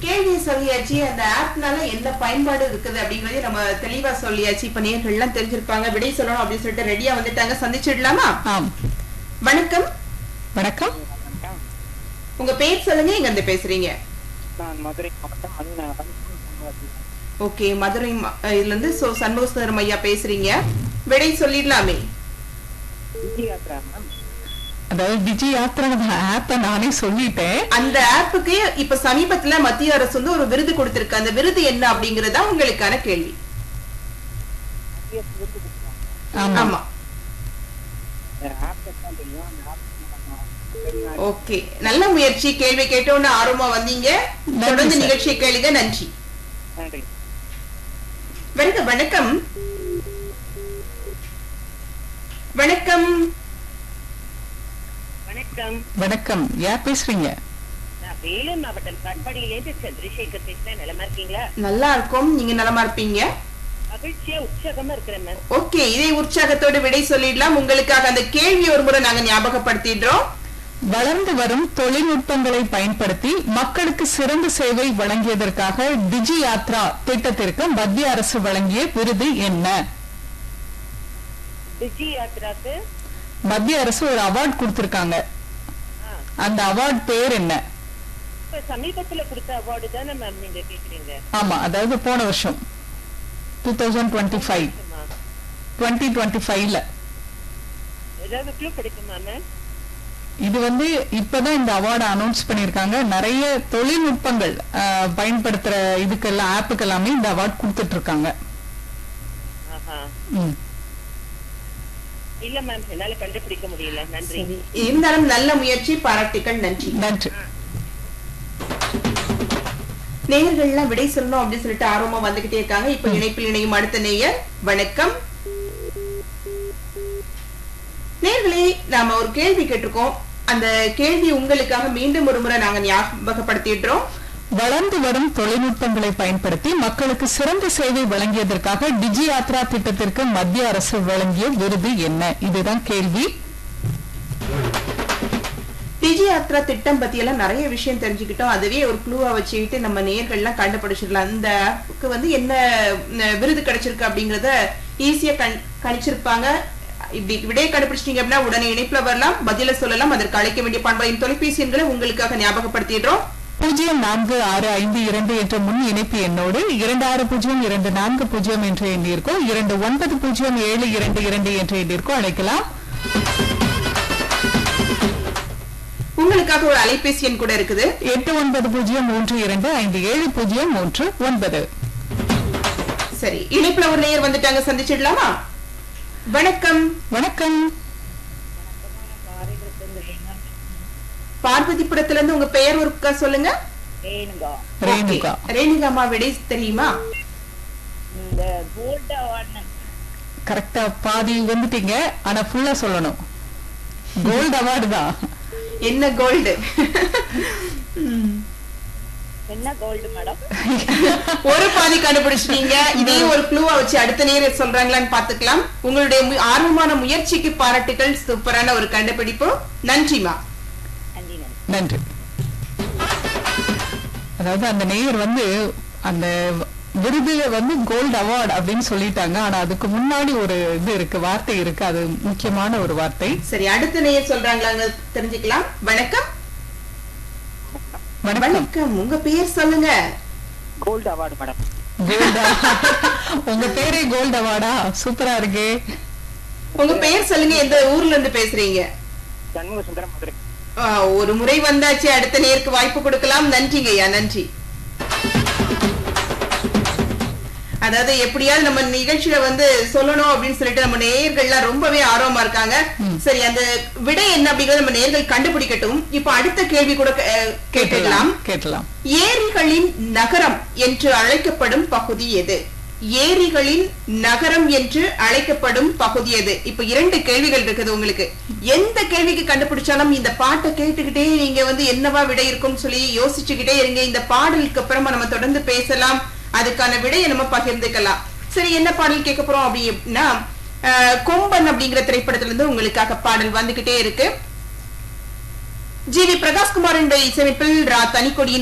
கேள்வி சொல்லியாச்சு அந்த ஆப்னால என்ன பயன்பாடு இருக்குது அப்படிங்கறதையும் நம்ம தெளிவா சொல்லியாச்சு இப்ப நேர்கள் எல்லாம் தெரிஞ்சிருப்பாங்க விடை சொல்லணும் அப்படின்னு சொல்லிட்டு ரெடியா வந்துட்டாங்க சந்திச்சிடலாமா ஆம் வணக்கம் வணக்கம் உங்க பேர் சொல்லுங்க எங்க இருந்து பேசுறீங்க நான் மதுரை மாவட்டம் மணிநகரம் ஓகே மதுரை ம- அஹ் இதுல இருந்து சோ சண்முகசுந்தரம் ஐயா பேசுறீங்க விடை சொல்லிடலாமே விஜய் யாத்ரா மேம் அதாவது டிஜி யாத்ரா ஆப்ப நானே சொல்லிட்டேன் அந்த ஆப்புக்கு இப்ப சமீபத்துல மத்திய அரசு வந்து ஒரு விருது கொடுத்திருக்கு அந்த விருது என்ன அப்படிங்கறதா உங்களுக்கான கேள்வி ஐஎஸ் விருது கொடுத்தாங்க ஆமா ஆமா ஆப் தான் தெரியும் அந்த ஆப் ஓகே நல்ல முயற்சி கேள்வி கேட்டோன்னு ஆர்வமா வந்தீங்க நன்றி தொடர்ந்து சார். நிகழ்ச்சியை கேளுங்க நன்றி நன்றி வருக வணக்கம் வணக்கம் வணக்கம் வணக்கம் யார் பேசுறீங்க நான் வேலூர் மாவட்டம் காட்பாடியிலேருந்து சந்திரசேகர் பேசுறேன் நிலமா இருக்கீங்களா நல்லா இருக்கும் நீங்க நலமா இருப்பீங்க மகிழ்ச்சியா உற்சாகமா இருக்கிறேன் மேம் ஓகே இதே உற்சாகத்தோடு விடை சொல்லிடலாம் உங்களுக்காக அந்த கேள்வி ஒரு முறை நாங்க ஞாபகப்படுத்திடுறோம் வளர்ந்து வரும் தொழில்நுட்பங்களை பயன்படுத்தி மக்களுக்கு சிறந்த சேவை வழங்கியதற்காக டிஜி யாத்ரா திட்டத்திற்கு மத்திய அரசு வழங்கிய விருது என்ன டிஜி யாத்ராக்கு மத்திய அரசு ஒரு அவார்ட் கொடுத்திருக்காங்க ஆ, அந்த அவார்ட் பேர் என்ன இப்ப சமீபத்துல கொடுத்த அவார்டு தானே மேம் நீங்க கேக்குறீங்க ஆமா அதாவது போன வருஷம் டூ தௌசண்ட் டுவெண்ட்டி ஃபைவ் ஆமா. டுவெண்ட்டி டுவெண்ட்டி ஃபைவ்ல ஏதாவது க்ளூ கிடைக்குமா மேம் இது வந்து இப்பதான் இந்த அவார்டு அனௌன்ஸ் பண்ணிருக்காங்க நிறைய தொழில்நுட்பங்கள் அஹ், பயன்படுத்துற இதுக்கெல்லாம் ஆப்புக்கு எல்லாமே இந்த அவார்ட் கொடுத்துட்டு இருக்காங்க ஆஹா ம். இல்ல மேம் என்னால கண்டுபிடிக்க முடியல நன்றி சரி இருந்தாலும் நல்ல முயற்சி பாராட்டுக்கள் நன்றி நன்றி நேயர்கள்லாம் விடை சொல்லணும் அப்படின்னு சொல்லிட்டு ஆர்வமா வந்துகிட்டே இருக்காங்க இப்ப இணைப்பில் இணையும் அடுத்த நேயர் வணக்கம் நேயர்களே நாம ஒரு கேள்வி கேட்டிருக்கோம் அந்த கேள்வி உங்களுக்காக மீண்டும் ஒரு முறை நாங்க ஞாபகப்படுத்திடுறோம் வளர்ந்து வரும் தொழில்நுட்பங்களை பயன்படுத்தி மக்களுக்கு சிறந்த சேவை வழங்கியதற்காக டிஜி யாத்ரா திட்டத்திற்கு மத்திய அரசு வழங்கிய விருது என்ன இதுதான் கேள்வி டிஜி யாத்ரா திட்டம் பத்தி எல்லாம் நிறைய விஷயம் தெரிஞ்சுக்கிட்டோம் அதுவே ஒரு க்ளூவா வச்சுக்கிட்டு நம்ம நேயர்கள்லாம் கண்டுபிடிச்சிடலாம் அந்த ஆப்புக்கு வந்து என்ன அஹ், விருது கிடைச்சிருக்கு அப்படிங்கறத ஈஸியா கண் கணிச்சிருப்பாங்க இப்படி விடையை கண்டுபிடிச்சிட்டீங்க அப்படின்னா உடனே இணைப்புல வரலாம் பதில சொல்லலாம் அதற்கு அழைக்க வேண்டிய பண்பையின் தொலைபேசி எண்களை உங்களுக்காக ஞாபகப்படுத்திடுறோம் பூஜ்ஜியம் நான்கு ஆறு ஐந்து இரண்டு என்ற முன் இணைப்பு எண்ணோடு இரண்டு ஆறு பூஜ்ஜியம் இரண்டு நான்கு பூஜ்ஜியம் என்ற எண்ணிற்கோ இரண்டு ஒன்பது பூஜ்ஜியம் ஏழு இரண்டு இரண்டு என்ற எண்ணிற்கோ அழைக்கலாம் உங்களுக்காக ஒரு அலைபேசி எண் கூட இருக்குது எட்டு ஒன்பது பூஜ்ஜியம் மூன்று இரண்டு ஐந்து ஏழு பூஜ்ஜியம் மூன்று ஒன்பது சரி இணைப்புல ஒரு நேயர் வந்துட்டாங்க சந்திச்சிடலாமா வணக்கம் வணக்கம் பார்வதிபுரத்துல இருந்து உங்க பெயர் ஒருக்கா சொல்லுங்க ஏனுங்க ரேணுகா Okay. ரேணுகாமா விடை தெரியுமா இந்த கோல்டு அவார்டு கரெக்டா பாதி வந்துட்டீங்க ஆனா ஃபுல்லா சொல்லணும் கோல்டு அவார்டு தான் என்ன கோல்டு என்ன கோல்டு மேடம் ஒரு பாதி கண்டுபிடிச்சிட்டீங்க இதே ஒரு க்ளூவா வச்சு அடுத்த நேரம் சொல்றாங்களான்னு பாத்துக்கலாம் உங்களுடைய மு- ஆர்வமான முயற்சிக்கு பாராட்டுகள் சூப்பரான ஒரு கண்டுபிடிப்பு நன்றிமா நன்றி நன்றி நன்றி அதாவது அந்த நேயர் வந்து அந்த விருது வந்து கோல்டு அவார்டு அப்படின்னு சொல்லிட்டாங்க ஆனா அதுக்கு முன்னாடி ஒரு இது இருக்கு வார்த்தை இருக்கு அது முக்கியமான ஒரு வார்த்தை சரி அடுத்த நேயர் சொல்றாங்களாங்க தெரிஞ்சுக்கலாம் வணக்கம் வணக்கம் வணக்கம் உங்க பேர் சொல்லுங்க கோல்டு அவார்டு மேடம் கோல்டு உங்க பேரே கோல்டு அவார்டா சூப்பரா இருக்கு உங்க பேர் சொல்லுங்க எந்த ஊர்ல இருந்து பேசுறீங்க சண்முக சுந்தரம் மதுரை ஆ, ஒரு முறை வந்தாச்சு அடுத்த நேருக்கு வாய்ப்பு கொடுக்கலாம் நன்றிங்க ஐயா நன்றி அதாவது எப்படியாவது நம்ம நிகழ்ச்சியில வந்து சொல்லணும் அப்படின்னு சொல்லிட்டு நம்ம நேயர்கள்லாம் ரொம்பவே ஆர்வமா இருக்காங்க சரி அந்த விடை என்ன அப்படிங்கறத நம்ம நேயர்கள் கண்டுபிடிக்கட்டும் இப்ப அடுத்த கேள்வி கூட அஹ், கேட்டுடலாம் கேட்டலாம் ஏரிகளின் நகரம் என்று அழைக்கப்படும் பகுதி எது ஏரிகளின் நகரம் என்று அழைக்கப்படும் பகுதி எது இப்ப இரண்டு கேள்விகள் இருக்குது உங்களுக்கு எந்த கேள்விக்கு கண்டுபிடிச்சாலும் இந்த பாட்டை கேட்டுக்கிட்டே நீங்க வந்து என்னவா விடை இருக்கும்னு சொல்லி யோசிச்சுக்கிட்டே இருங்க இந்த பாடலுக்கு அப்புறமா நம்ம தொடர்ந்து பேசலாம் அதுக்கான விடையை நம்ம பகிர்ந்துக்கலாம் சரி என்ன பாடல் கேட்க போறோம் அப்படின்னா அஹ், கொம்பன் அப்படிங்கிற திரைப்படத்துல இருந்து உங்களுக்காக பாடல் வந்துகிட்டே இருக்கு ஜி வி பிரகாஷ்குமாரின் இசையமைப்பில் ரா தனிக்கொடியின்